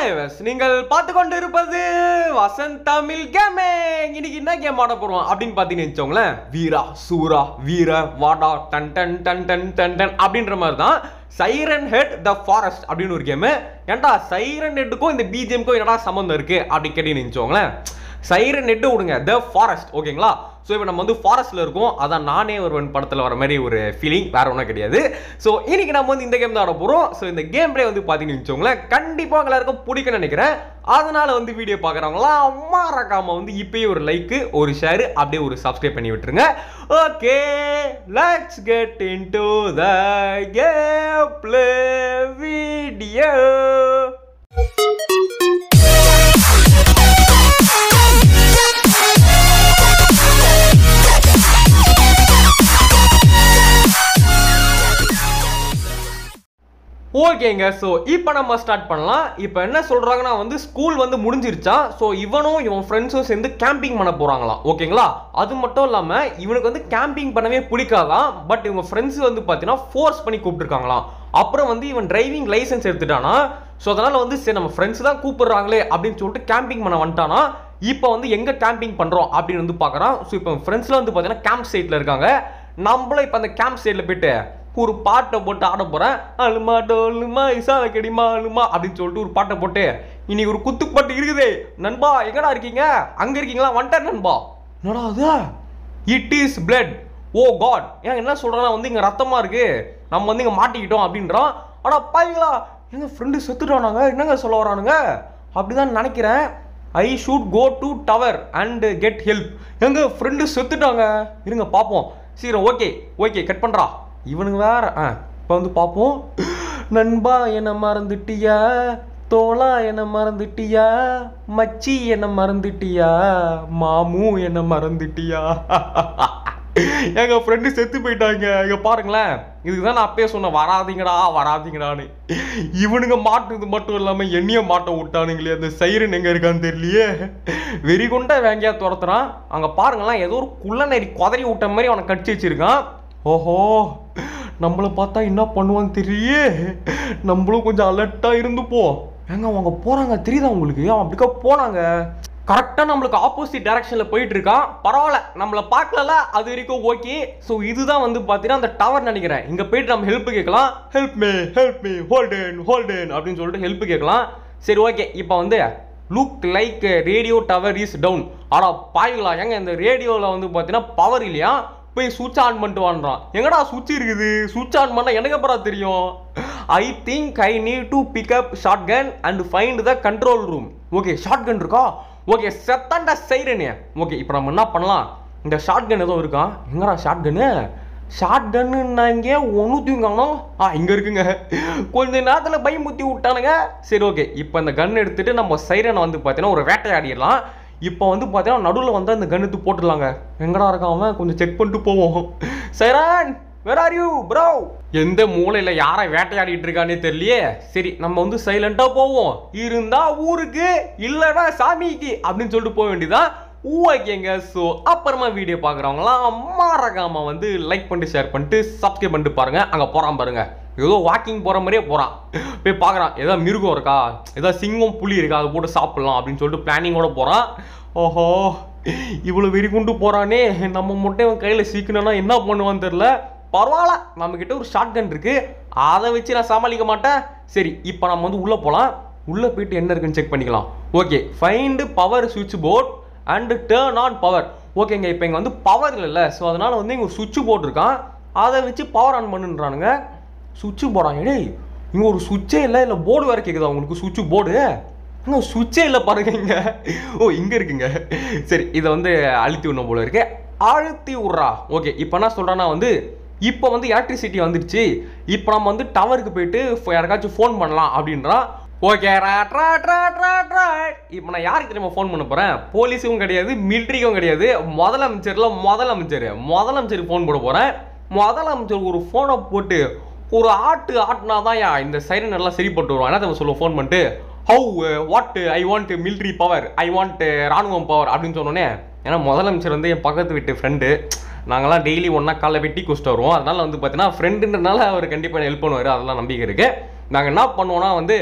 Hi வஸ் நீங்கள் பார்த்து கொண்டு இருப்பது வசந்த் தமிழ் கேமிங் இன்னைக்கு என்ன கேம் ஆட போறோம் அப்படின்னு பார்த்தீங்கன்னு வச்சோங்களேன் வீரா சூரா வீர வாடா டன் டன் டன் டன் டன் டன் அப்படின்ற மாதிரி தான் சைரன் ஹெட் த ஃபாரஸ்ட் அப்படின்னு ஒரு கேமு ஏன்டா சைரன் ஹெட்டுக்கும் இந்த பிஜிஎம்க்கும் என்னடா சம்மந்தம் இருக்கு அப்படின்னு கேட்டீங்கன்னு வச்சோங்களேன் சைரன் நெட்டு விடுங்க த ஃபாரஸ்ட் ஓகேங்களா ஸோ இப்போ நம்ம வந்து ஃபாரஸ்ட்டில் இருக்கோம் அதான் நானே ஒருவன் படத்தில் வர மாதிரி ஒரு ஃபீலிங் வேற ஒன்றும் கிடையாது ஸோ இன்னைக்கு நம்ம வந்து இந்த கேம் தான் ஆட போகிறோம் ஸோ இந்த கேம் பிளே வந்து பார்த்தீங்கன்னு வச்சோங்களேன் கண்டிப்பாக எல்லாருக்கும் பிடிக்கும்னு நினைக்கிறேன் அதனால வந்து வீடியோ பார்க்குறவங்களாம் மறக்காம வந்து இப்பயே ஒரு லைக்கு ஒரு ஷேர் அப்படியே ஒரு சப்ஸ்கிரைப் பண்ணி விட்டுருங்க okay let's get in to the game play video ஓகேங்க ஸோ இப்போ நம்ம ஸ்டார்ட் பண்ணலாம் இப்போ என்ன சொல்கிறாங்கன்னா வந்து ஸ்கூல் வந்து முடிஞ்சிருச்சா ஸோ இவனும் இவன் ஃப்ரெண்ட்ஸும் சேர்ந்து கேம்பிங் பண்ண போகிறாங்களாம் ஓகேங்களா அது மட்டும் இல்லாமல் இவனுக்கு வந்து கேம்பிங் பண்ணவே பிடிக்காதான் பட் இவங்க ஃப்ரெண்ட்ஸ் வந்து பார்த்தீங்கன்னா ஃபோர்ஸ் பண்ணி கூப்பிட்டுருக்காங்களாம் அப்புறம் வந்து இவன் டிரைவிங் லைசன்ஸ் எடுத்துட்டானா ஸோ அதனால் வந்து சரி நம்ம ஃப்ரெண்ட்ஸ் தான் கூப்பிடுறாங்களே அப்படின்னு சொல்லிட்டு கேம்பிங் பண்ண வந்துட்டானா இப்போ வந்து எங்கே கேம்பிங் பண்ணுறோம் அப்படின்னு வந்து பார்க்குறான் ஸோ இப்போ ஃப்ரெண்ட்ஸ்லாம் வந்து பார்த்தீங்கன்னா கேம்ப் சைட்டில் இருக்காங்க நம்மளும் இப்போ அந்த கேம்ப் சைட்டில் போயிட்டு ஒரு பாட்டை போட்டு ஆட போகிறேன் அழுமா டோலுமா இசா கடிமா அழுமா அப்படின்னு சொல்லிட்டு ஒரு பாட்டை போட்டு இன்னைக்கு ஒரு குத்துப்பாட்டு இருக்குதே நண்பா எங்கடா இருக்கீங்க அங்கே இருக்கீங்களா வந்துட்டேன் நண்பா என்னடா அது it is blood oh god ஏன் என்ன சொல்கிறேன்னா வந்து இங்கே ரத்தமாக இருக்கு நம்ம வந்து இங்கே மாட்டிக்கிட்டோம் அப்படின்றான் ஆனால் பாய்ங்களா எங்கள் ஃப்ரெண்டு செத்துட்டானாங்க என்னங்க சொல்ல வரானுங்க அப்படிதான் நினைக்கிறேன் I should go to tower and get help எங்கள் ஃப்ரெண்டு செத்துட்டாங்க இருங்க பார்ப்போம் சீக்கிரம் ஓகே ஓகே கட் பண்ணுறா இவனுங்க வேற ஆ இப்போ வந்து பார்ப்போம் நண்பா என்ன மறந்துட்டியா தோளா என்ன மறந்துட்டியா மச்சி என்ன மறந்துட்டியா மாமு என்ன மறந்துட்டியா எங்க ஃப்ரெண்டு செத்து போயிட்டாங்க இங்க பாருங்களேன் இதுக்கு தான் நான் அப்பயே சொன்னேன் வராதீங்கடா வராதீங்கடான்னு இவனுங்க மாட்டுறது மட்டும் இல்லாம என்னைய மாட்ட விட்டானுங்களே அந்த சைரன் எங்க இருக்கான்னு தெரியலையே வெறி கொண்ட வேங்கையா துரத்துறான் அங்க பாருங்களேன் ஏதோ ஒரு குள்ள நெறி குதறி விட்ட மாதிரி அவனை கடிச்சு வச்சிருக்கான் ஓஹோ நம்மளை பார்த்தா என்ன பண்ணுவான்னு தெரியலையே நம்மளும் கொஞ்சம் அலர்ட்டாக இருந்துப்போம் ஏங்க அவங்க போகிறாங்க தெரியுதா உங்களுக்கு அவன் அப்படிக்கா போனாங்க கரெக்டாக நம்மளுக்கு ஆப்போசிட் டைரக்ஷனில் போயிட்டு இருக்கான் பரவாயில்ல நம்மளை பார்க்கல அது வரைக்கும் ஓகே ஸோ இதுதான் வந்து பார்த்தீங்கன்னா அந்த டவர் நினைக்கிறேன் இங்கே போயிட்டு நம்ம ஹெல்ப் கேட்கலாம் help me help me Holden Holden அப்படின்னு சொல்லிட்டு ஹெல்ப் கேட்கலாம் சரி ஓகே இப்போ வந்து look like radio tower is down ஆனால் பாய்களா ஏங்க இந்த ரேடியோவில் வந்து பார்த்தீங்கன்னா பவர் இல்லையா போய் சுவிட்ச் ஆன் பண்ணிட்டு வான்றான் எங்கடா சுவிட்ச் இருக்குது சுவிட்ச் ஆன் பண்ணால் எனக்கு அப்புறம் தெரியும் I think I need to pick up shotgun and find the control room okay shotgun இருக்கா ஓகே செத்தாண்டா செய்கிறேனே ஓகே இப்போ நம்ம என்ன பண்ணலாம் இந்த ஷார்ட் கன் ஏதோ இருக்கா எங்கடா ஷார்ட் கன்னு ஷார்ட் கன்னு நான் இங்கே ஒன்று ஆ இங்கே இருக்குங்க கொஞ்ச நேரத்தில் பயமுத்தி விட்டானுங்க சரி ஓகே இப்போ இந்த கன் எடுத்துட்டு நம்ம சைரனை வந்து பார்த்தீங்கன்னா ஒரு வேட்டையாடிடலாம் இப்போ வந்து பார்த்தீங்கன்னா நடுவில் வந்து அந்த கன் எடுத்து போட்டுடலாங்க எங்கடா இருக்கான் அவன் கொஞ்சம் செக் பண்ணிட்டு போவோம் siren where are you bro எந்த மூலையில் யாரை வேட்டையாடிட்டு இருக்கானே தெரியலையே சரி நம்ம வந்து சைலண்டாக போவோம் இருந்தா ஊருக்கு இல்லைன்னா சாமிக்கு அப்படின்னு சொல்லிட்டு போக வேண்டியதான் ஓகேங்க ஸோ அப்புறமா வீடியோ பார்க்குறவங்களாம் மறக்காம வந்து லைக் பண்ணிட்டு ஷேர் பண்ணிட்டு சப்ஸ்கிரைப் பண்ணிட்டு பாருங்க அங்கே போகிறான் பாருங்க ஏதோ வாக்கிங் போகிற மாதிரியே போகிறான் போய் பார்க்குறான் ஏதோ மிருகம் இருக்கா ஏதோ சிங்கம் புலி இருக்கா அதை போட்டு சாப்பிட்லாம் அப்படின்னு சொல்லிட்டு பிளானிங்கோட போகிறான் ஓஹோ இவ்வளோ வெறி கொண்டு போகிறானே நம்ம மட்டும் இவன் கையில் சீக்கணும்னா என்ன பண்ணுவான்னு தெரில பரவாயில்ல நம்மக்கிட்ட ஒரு ஷார்ட் கன் இருக்குது அதை வச்சு நான் சமாளிக்க மாட்டேன் சரி இப்போ நம்ம வந்து உள்ளே போகலாம் உள்ளே போயிட்டு என்ன இருக்குன்னு செக் பண்ணிக்கலாம் ஓகே ஃபைண்டு பவர் சுவிட்ச் board and turn on power ஓகேங்க இப்போ இங்கே வந்து பவர் இல்லைல்ல ஸோ அதனால் வந்து இங்கே ஒரு சுவிட்ச் போர்ட் இருக்கான் அதை வச்சு பவர் ஆன் பண்ணுன்றானுங்க சுவிட்சு போடாங்க டேய் இங்கே ஒரு சுவிட்சே இல்லை இல்லை போர்டு வேறு கேட்குதா உங்களுக்கு சுவிட்சு போர்டு அங்கே சுவிட்சே இல்லை பாருங்க இங்கே ஓ இங்கே இருக்குங்க சரி இதை வந்து அழுத்தி விடணும் போல இருக்கு அழுத்தி விட்றா ஓகே இப்போ என்ன சொல்கிறேன்னா வந்து இப்போ வந்து எலக்ட்ரிசிட்டி வந்துடுச்சு இப்போ நம்ம வந்து டவருக்கு போயிட்டு யாருக்காச்சும் ஃபோன் பண்ணலாம் அப்படின்றான் ஓகே ராட் ராட் ராட் ராட் ராட் இப்போ நான் யாருக்கு தெரியுமா ஃபோன் பண்ண போகிறேன் போலீஸுக்கும் கிடையாது மிலிட்ரிக்கும் கிடையாது முதலமைச்சரில் முதலமைச்சர் முதலமைச்சருக்கு ஃபோன் போட போகிறேன் முதலமைச்சர் ஒரு ஃபோனை போட்டு ஒரு ஆட்டு ஆட்டினா தான் இந்த சைரன் எல்லாம் சரிப்பட்டு வருவான் என்ன தெரியுமா சொல்லுவோம் ஃபோன் பண்ணிட்டு how what I want military power I want ராணுவம் பவர் அப்படின்னு சொன்னோன்னே ஏன்னா முதலமைச்சர் வந்து என் பக்கத்து வீட்டு ஃப்ரெண்டு நாங்களாம் டெய்லி ஒன்றா காலைல வெட்டி குடிச்சிட்டு வருவோம் அதனால வந்து பார்த்தீங்கன்னா ஃப்ரெண்டுன்றனால அவர் கண்டிப்பாக ஹெல்ப் பண்ணுவார் அதெல்லாம் நம்பிக்கை இருக்குது நாங்கள் என்ன பண்ணுவோம்னா வந்து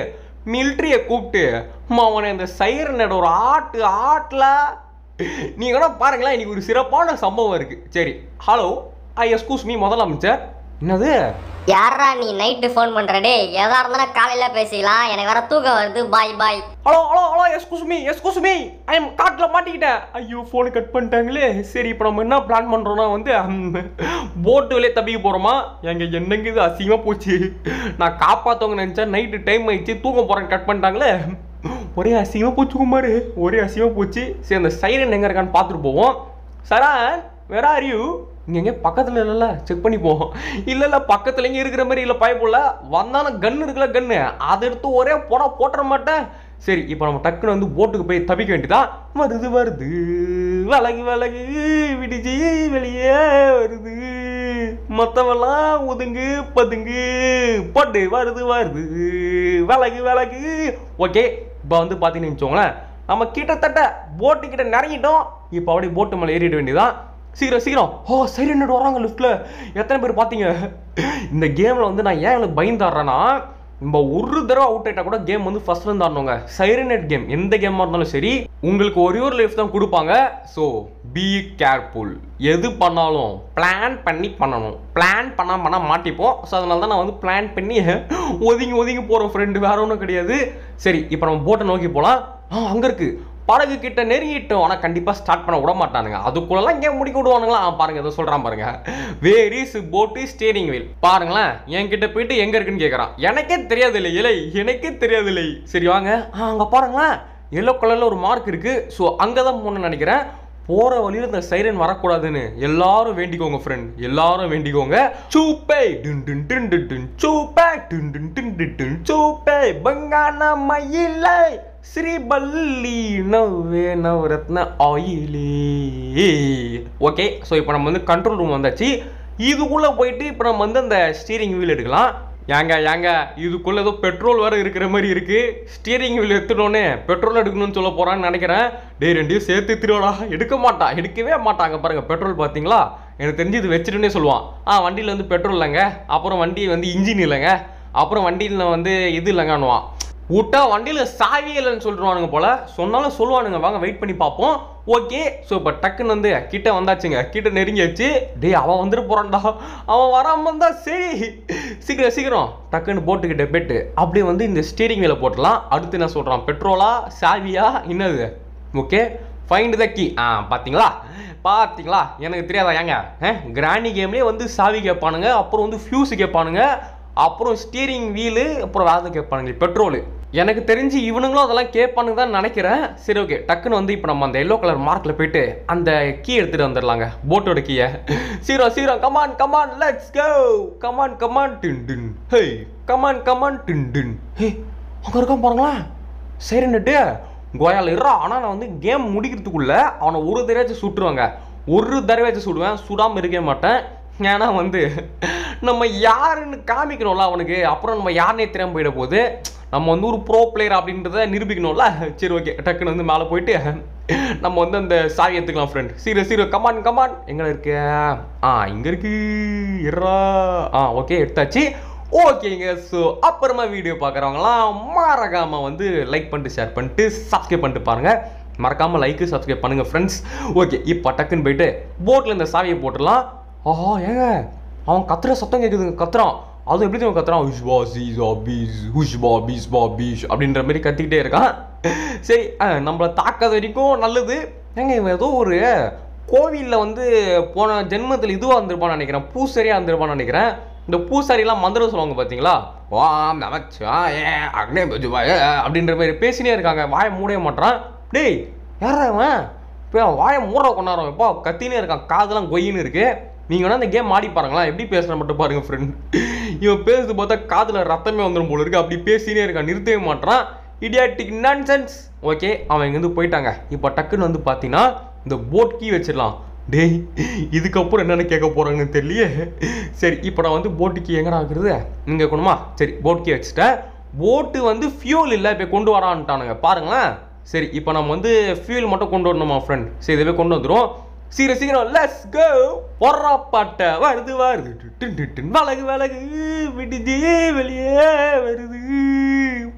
மிலிட்ரியை கூப்பிட்டு அவனை இந்த சைரனோட ஒரு ஆட்டு ஆட்டில் நீங்கள் வேணா பாருங்களேன் இன்னைக்கு ஒரு சிறப்பான சம்பவம் இருக்கு சரி ஹலோ ஐ எஸ்கூஸ் மீ முதலமைச்சர் என்னது யாரா நீ நைட்டு ஃபோன் பண்ற டேய் எதா இருந்தாலும் காலையில பேசிக்கலாம் எனக்கு வேற தூக்கம் வருது bye bye hello hello hello excuse me excuse me I am காட்டில் மாட்டிக்கிட்டேன் ஐயோ ஃபோனு கட் பண்ணிட்டாங்களே சரி இப்போ நம்ம என்ன பிளான் பண்ணுறோன்னா வந்து போட்டு வெளியே தப்பிக்க போகிறோமா எங்க என்னங்க இது அசிங்கமாக போச்சு நான் காப்பாற்றவங்க நினச்சேன் நைட்டு டைம் ஆயிடுச்சு தூக்கம் போகிறேன் கட் பண்ணிட்டாங்களே ஒரே அசிங்கமாக போச்சு குமார் ஒரே அசிங்கமாக போச்சு சரி அந்த சைரன் எங்கே இருக்கான்னு பார்த்துட்டு போவோம் சரண் வேற ஆர் யூ இங்கே எங்கே பக்கத்தில் இல்லைல்ல செக் பண்ணி போவோம் இல்லை இல்லை பக்கத்தில் எங்கே இருக்கிற மாதிரி இல்லை பயப்புல வந்தாலும் கன்று இருக்குல்ல கன்று அதை எடுத்து ஒரே போட போட்டுற மாட்டேன் சரி இப்போ நம்ம டக்குன்னு வந்து போட்டுக்கு போய் தப்பிக்க வேண்டியதான் வருது வருது விலகு விலகு விடிஜி வெளியே வருது மற்றவெல்லாம் ஒதுங்கு பதுங்கு பட்டு வருது வருது விலகு விலகு ஓகே இப்போ வந்து பார்த்தீங்கன்னு வச்சுக்கோங்களேன் நம்ம கிட்டத்தட்ட போட்டு கிட்ட நெருங்கிட்டோம் இப்போ அப்படியே போட்டு மேலே ஏறிட வேண்டியதான் சீக்கிரம் சீக்கிரம் ஓ சரி என்னோட வராங்க லிஃப்ட்டில் எத்தனை பேர் பார்த்தீங்க இந்த கேமில் வந்து நான் ஏன் எனக்கு பயந்தாடுறேன்னா நம்ம ஒரு தடவை அவுட் ஆயிட்டா கூட கேம் வந்து ஃபர்ஸ்ட்ல இருந்து ஆடணுங்க சைரனெட் கேம் எந்த கேமாக இருந்தாலும் சரி உங்களுக்கு ஒரே ஒரு லைஃப் தான் கொடுப்பாங்க ஸோ பி கேர்ஃபுல் எது பண்ணாலும் பிளான் பண்ணி பண்ணணும் பிளான் பண்ண பண்ண மாட்டிப்போம் ஸோ அதனால தான் நான் வந்து பிளான் பண்ணி ஒதுங்கி ஒதுங்கி போகிறோம் ஃப்ரெண்டு வேற ஒன்றும் கிடையாது சரி இப்போ நம்ம போட்டை நோக்கி போகலாம் ஆ அங்கே இருக்கு படகு கிட்ட நெருங்கிட்டோம் ஆனால் கண்டிப்பாக ஸ்டார்ட் பண்ண விட மாட்டானுங்க அதுக்குள்ளெல்லாம் இங்கே முடிக்க விடுவானுங்களா ஆ, பாருங்க இதை சொல்கிறான் பாருங்க where is boat steering wheel பாருங்களேன் என்கிட்ட போயிட்டு எங்கே இருக்குன்னு கேட்குறான் எனக்கே தெரியாது இல்லை இலை எனக்கே தெரியாது இல்லை சரி வாங்க ஆ அங்கே பாருங்களேன் எல்லோ கலரில் ஒரு மார்க் இருக்கு ஸோ அங்கே தான் போகணும்னு நினைக்கிறேன் போற வழியில இந்த சைரன் வரக்கூடாதுன்னு எல்லாரும் வேண்டிக்கோங்க ஃப்ரெண்ட் எல்லாரும் வேண்டிக்கோங்க சூப்பை டுன் டுன் டுன் டுன் டுன் சூப்பை டுன் டுன் டுன் டுன் டுன் சூப்பை பங்கான மயிலை ஸ்ரீபல்லி நவ்வே நவரத்ன ஆயிலே ஓகே ஸோ இப்போ நம்ம வந்து கண்ட்ரோல் ரூம் வந்தாச்சு இதுக்குள்ளே போயிட்டு இப்போ நம்ம வந்து அந்த ஸ்டீரிங் வீல் எடுக்கலாம் ஏங்க ஏங்க இதுக்குள்ள ஏதோ பெட்ரோல் வேற இருக்கிற மாதிரி இருக்கு ஸ்டீரிங் வீல் எடுத்துட்டோன்னே பெட்ரோல் எடுக்கணும்னு சொல்ல போறான்னு நினைக்கிறேன் டேய் ரெண்டையும் சேர்த்து திருவாடா எடுக்க மாட்டான் எடுக்கவே மாட்டாங்க பாருங்க பெட்ரோல் பார்த்தீங்களா எனக்கு தெரிஞ்சு இது வச்சுட்டுனே சொல்லுவான் ஆ வண்டியில் வந்து பெட்ரோல் இல்லைங்க அப்புறம் வண்டி வந்து இன்ஜின் இல்லைங்க அப்புறம் வண்டியில் வந்து இது இல்லைங்கன்னுவான் விட்டா வண்டியில் சாவி இல்லைன்னு சொல்லிடுவானுங்க போல சொன்னாலும் சொல்லுவானுங்க வாங்க வெயிட் பண்ணி பார்ப்போம் ஓகே ஸோ இப்போ டக்குன்னு வந்து கிட்ட வந்தாச்சுங்க கிட்ட நெருங்கியாச்சு டேய் அவன் வந்துட்டு போறான்டா அவன் வராம இருந்தா சரி சீக்கிரம் சீக்கிரம் டக்குன்னு போட்டு கிட்ட போயிட்டு அப்படியே வந்து இந்த ஸ்டீரிங் வீல போட்டுலாம் அடுத்து என்ன சொல்றான் பெட்ரோலா சாவியா என்னது ஓகே ஃபைண்ட் த கீ ஆ பார்த்தீங்களா பார்த்தீங்களா எனக்கு தெரியாதா ஏங்க கிராண்டி கேம்லேயே வந்து சாவி கேட்பானுங்க அப்புறம் வந்து ஃபியூஸ் கேட்பானுங்க அப்புறம் ஸ்டீரிங் வீலு அப்புறம் வேறு கேட்பானுங்க பெட்ரோலு எனக்கு தெரிஞ்சு இவனுங்களும் அதெல்லாம் கேட்பானுங்க தான் நினைக்கிறேன் சரி ஓகே டக்குன்னு வந்து இப்போ நம்ம அந்த எல்லோ கலர் மார்க்கில் போயிட்டு அந்த கீ எடுத்துகிட்டு வந்துடலாங்க போட்டோட கீயை சீரோ சீரோ come on come on let's go come on come on டின் டின் ஹே கமான் கமான் டின் டின் ஹே அங்கே இருக்கான் பாருங்களேன் சரி நட்டு கோயால் இருறா ஆனால் நான் வந்து கேம் முடிக்கிறதுக்குள்ள அவனை ஒரு தடவையாச்சும் சுட்டுருவாங்க ஒரு தடவையாச்சும் சுடுவேன் சுடாமல் இருக்கவே மாட்டேன் ஏன்னா வந்து நம்ம யாருன்னு காமிக்கணும்ல அவனுக்கு அப்புறம் நம்ம யாருனே தெரியாம போயிட போகுது நம்ம வந்து ஒரு ப்ரோ பிளேயர் அப்படின்றத நிரூபிக்கணும்ல சரி ஓகே டக்குன்னு வந்து மேலே போயிட்டு நம்ம வந்து அந்த சாவி எடுத்துக்கலாம் ஃப்ரெண்ட் சீரோ சீரோ கமான் கமான் எங்கே இருக்கு ஆ இங்கே இருக்கு இறா ஆ ஓகே எடுத்தாச்சு ஓகேங்க ஸோ அப்புறமா வீடியோ பார்க்குறவங்களாம் மறக்காமல் வந்து லைக் பண்ணிட்டு ஷேர் பண்ணிட்டு சப்ஸ்கிரைப் பண்ணிட்டு பாருங்கள் மறக்காமல் லைக்கு சப்ஸ்கிரைப் பண்ணுங்கள் ஃப்ரெண்ட்ஸ் ஓகே இப்போ டக்குன்னு போயிட்டு போட்டில் இந்த சாவியை போட்டுடலாம் ஆஹா ஏங்க அவன் கத்துற சத்தம் கேட்குதுங்க கத்துறான் அதுவும் எப்படி தெரியும் கத்துறான் உஷ்பா சீஸா பீஸ் உஷ்பா பீஸ்பா பீஸ் அப்படின்ற மாதிரி கத்திக்கிட்டே இருக்கான் சரி அஹ், நம்மளை தாக்காத வரைக்கும் நல்லது ஏங்க இவன் ஏதோ ஒரு கோவிலில் வந்து போன ஜென்மத்தில் இதுவாக இருந்திருப்பான்னு நினைக்கிறேன் பூசரியாக இருந்திருப்பான்னு நினைக்கிறேன் இந்த பூசாரிலாம் மந்திரம் சொல்லுவாங்க பார்த்தீங்களா வாம் நமச்சிவாய அக்னே பஜுவாய அப்படின்ற மாதிரி பேசினே இருக்காங்க வாயை மூடவே மாட்டான் டேய் யாரா இவன் இப்போ வாயை மூட கொண்டாடுறோம் இப்போ கத்தினே இருக்கான் காதெல்லாம் கொய்யின்னு இருக்கு நீங்கள் வேணா இந்த கேம் ஆடி பாருங்களா எப்படி பேசுகிற மட்டும் பாருங்க ஃப்ரெண்ட் இவன் பேசுறது பார்த்தா காதில் ரத்தமே வந்துடும் போல இருக்கு அப்படி பேசினே இருக்கான் நிறுத்தவே மாட்டான் இடியாட்டிக் நான்சென்ஸ் ஓகே அவன் இங்கேருந்து போயிட்டாங்க இப்போ டக்குன்னு வந்து பார்த்தீங்கன்னா இந்த போட் கீ வச்சிடலாம் டேய் இதுக்கப்புறம் என்னென்ன கேட்க போகிறாங்கன்னு தெரியலையே சரி இப்போ நான் வந்து போட்டு கீ எங்கடா ஆகுறது இங்கே கொண்டுமா சரி போட் கீ வச்சுட்டேன் போட்டு வந்து ஃபியூல் இல்லை இப்போ கொண்டு வரான்ட்டானுங்க பாருங்களேன் சரி இப்போ நம்ம வந்து ஃபியூல் மட்டும் கொண்டு வரணுமா ஃப்ரெண்ட் சரி இதுவே கொண்டு வந்துடும் சீக்கிரம் சீக்கிரம் லெட்ஸ் கோ பொறா பாட்ட வருது வருது டின் டின் டின் வலகு வலகு விடுதே வெளியே வருது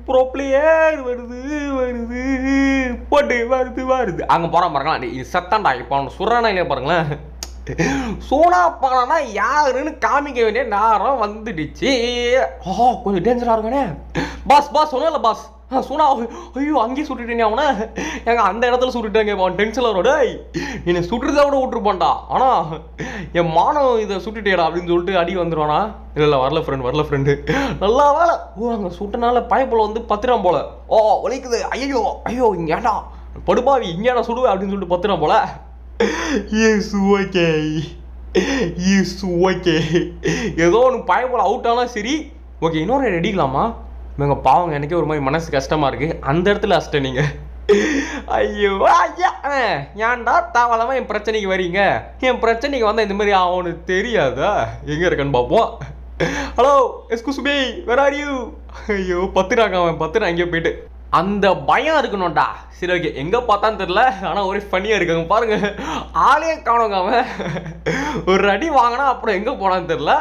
ப்ரோ பிளேயர் வருது வருது போட்டு வருது வருது அங்கே போகிறான் பாருங்களா டேய், இது சத்தான்டா இப்போ அவனை சுடுறானா இல்லையா பாருங்களேன் சோனா பானா யாருன்னு காமிக்க வேண்டிய நேரம் வந்துடுச்சு ஆ கொஞ்சம் டேஞ்சராக இருக்கானே பாஸ் பாஸ் சொன்னல பாஸ் ஆ, சோனா ஐயோ அங்கேயே சுட்டுட்டேனே அவனை எங்க அந்த இடத்துல சுட்டுட்டாங்க அவன் டென்ஷனில் வரும் டேய் என்னை சுட்டுறத விட விட்டுருப்பான்டா ஆனால் என் மானம் இதை சுட்டுட்டேடா அப்படின்னு சொல்லிட்டு அடி வந்துடுவானா இல்லை இல்லை வரல ஃப்ரெண்ட் வரல ஃப்ரெண்டு நல்லா வேலை ஓ அங்கே சுட்டனால பயப்போல வந்து பத்திரம் போல ஓ வலிக்குது ஐயோ ஐயோ இங்க ஏன்டா படுபாவி இங்கேடா சுடுவேன் அப்படின்னு சொல்லிட்டு பத்திரம் போல எஸ் ஓகே எஸ் ஓகே ஏதோ ஒன்று பயப்போல அவுட் ஆனால் சரி ஓகே இன்னொரு ரெடிக்கலாமா இவங்க பாவங்க எனக்கே ஒரு மாதிரி மனசு கஷ்டமா இருக்கு அந்த இடத்துல அஷ்ட நீங்க ஐயோ ஐயா அஹ், ஏன்டா தாவலாம என் பிரச்சனைக்கு வரீங்க என் பிரச்சனைக்கு வந்தா இந்த மாதிரி அவனுக்கு தெரியாதா எங்க இருக்கன்னு பார்ப்போம் hello excuse me where are you ஐயோ பத்துறாங்க அவன் பத்துறான் எங்கேயோ போயிட்டு அந்த பயம் இருக்கணும்டா சரி ஓகே எங்க பார்த்தான்னு தெரியல ஆனா ஒரே ஃபன்னியா இருக்காங்க பாருங்க ஆளே காணுங்க அவன் ஒரு அடி வாங்கினா அப்புறம் எங்க போனான்னு தெரியல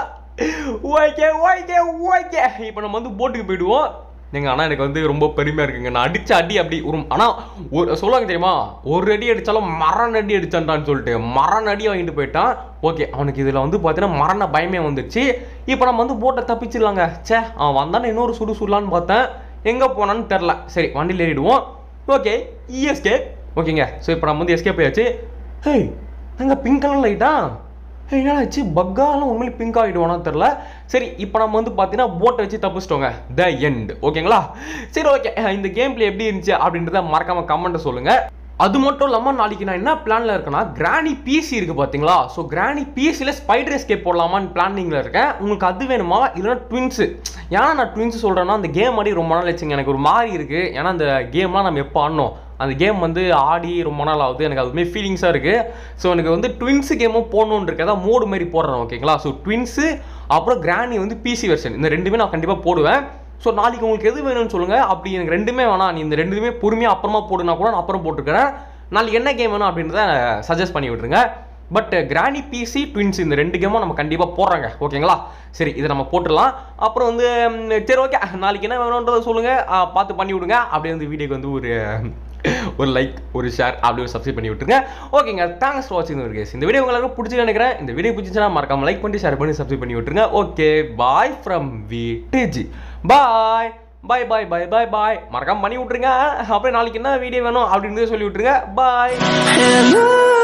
ஓகே ஓகே ஓகே இப்போ நம்ம வந்து போட்டுக்கு போயிடுவோம் எங்க அண்ணா எனக்கு வந்து ரொம்ப பெருமையா இருக்குங்க நான் அடிச்ச அடி அப்படி ஒரு ஆனா ஒரு சொல்லுவாங்க தெரியுமா ஒரு அடி அடிச்சாலும் மரண அடி அடிச்சான்டான்னு சொல்லிட்டு மரண அடி வாங்கிட்டு போயிட்டான் ஓகே அவனுக்கு இதுல வந்து பார்த்தீங்கன்னா மரண பயமே வந்துச்சு இப்போ நம்ம வந்து போட்டை தப்பிச்சிடலாங்க ச்சே அவன் வந்தானே இன்னொரு சுடு சுடலான்னு பார்த்தேன் எங்க போனான்னு தெரில சரி வண்டியில் ஏறிடுவோம் ஓகே இஎஸ்கே ஓகேங்க ஸோ இப்போ நம்ம வந்து எஸ்கே போயாச்சு ஹேய் அங்கே பிங்க் கலர் லைட்டா ஏய், என்னடா ஆச்சு பக்காலாம் உண்மையிலே பிங்க் ஆகிடுவானா தெரில சரி இப்போ நம்ம வந்து பார்த்தீங்கன்னா போட்டை வச்சு தப்பிச்சிட்டோங்க த எண்ட் ஓகேங்களா சரி ஓகே இந்த கேம் பிளே எப்படி இருந்துச்சு அப்படின்றத மறக்காம கமெண்ட்டை சொல்லுங்க அது மட்டும் இல்லாமல் நாளைக்கு நான் என்ன பிளானில் இருக்கேன்னா கிராணி பிசி இருக்குது பார்த்தீங்களா ஸோ கிராணி பிசியில் ஸ்பைடர் எஸ்கேப் போடலாமான்னு பிளானிங்கில் இருக்கேன் உங்களுக்கு அது வேணுமா இல்லைன்னா ட்வின்ஸு ஏன்னா நான் ட்வின்ஸ் சொல்கிறேன்னா அந்த கேம் ஆடி ரொம்ப நாள் வச்சுங்க எனக்கு ஒரு மாதிரி இருக்குது ஏன்னா அந்த கேம்லாம் நம்ம எப்போ ஆடணும் அந்த கேம் வந்து ஆடி ரொம்ப நாள் ஆகுது எனக்கு அதுமாரி ஃபீலிங்ஸாக இருக்குது ஸோ எனக்கு வந்து ட்வின்ஸு கேமும் போடணுன்னு இருக்கு அதான் மோடு மாதிரி போடுறேன் ஓகேங்களா ஸோ ட்வின்ஸு அப்புறம் கிராணி வந்து பிசி வெர்ஷன் இந்த ரெண்டுமே நான் கண்டிப்பாக போடுவேன் ஸோ நாளைக்கு உங்களுக்கு எது வேணும்னு சொல்லுங்கள் அப்படி எனக்கு ரெண்டுமே வேணாம் நீ இந்த ரெண்டுமே பொறுமையாக அப்புறமா போடுனா கூட நான் அப்புறம் போட்டுக்கிறேன் நாளைக்கு என்ன கேம் வேணும் அப்படின்றத சஜஸ்ட் பண்ணி விட்ருங்க பட் கிராணி பிசி ட்வின்ஸ் இந்த ரெண்டு கேமும் நம்ம கண்டிப்பாக போடுறாங்க ஓகேங்களா சரி இதை நம்ம போட்டுடலாம் அப்புறம் வந்து ம், சரி ஓகே நாளைக்கு என்ன வேணுன்றதை சொல்லுங்கள் பார்த்து பண்ணி விடுங்க அப்படியே வந்து வீடியோக்கு வந்து ஒரு ஒரு லைக் ஒரு ஷேர் அப்படி ஒரு சப்ஸ்கிரைப் பண்ணி விட்டுருங்க ஓகேங்க தேங்க்ஸ் ஃபார் வாட்சிங் ஒரு கேஸ் இந்த வீடியோ உங்களுக்கு பிடிச்சி நினைக்கிறேன் இந்த வீடியோ பிடிச்சிச்சுன்னா மறக்காம லைக் பண்ணி ஷேர் பண்ணி சப்ஸ்கிரைப் பண்ணி விட்டுருங்க okay bye from V DG bye bye bye bye bye bye மறக்காம பண்ணி விட்டுருங்க அப்புறம் நாளைக்கு என்ன வீடியோ வேணும் அப்படின்னு சொல்லி விட்டுருங்க பாய் Hello.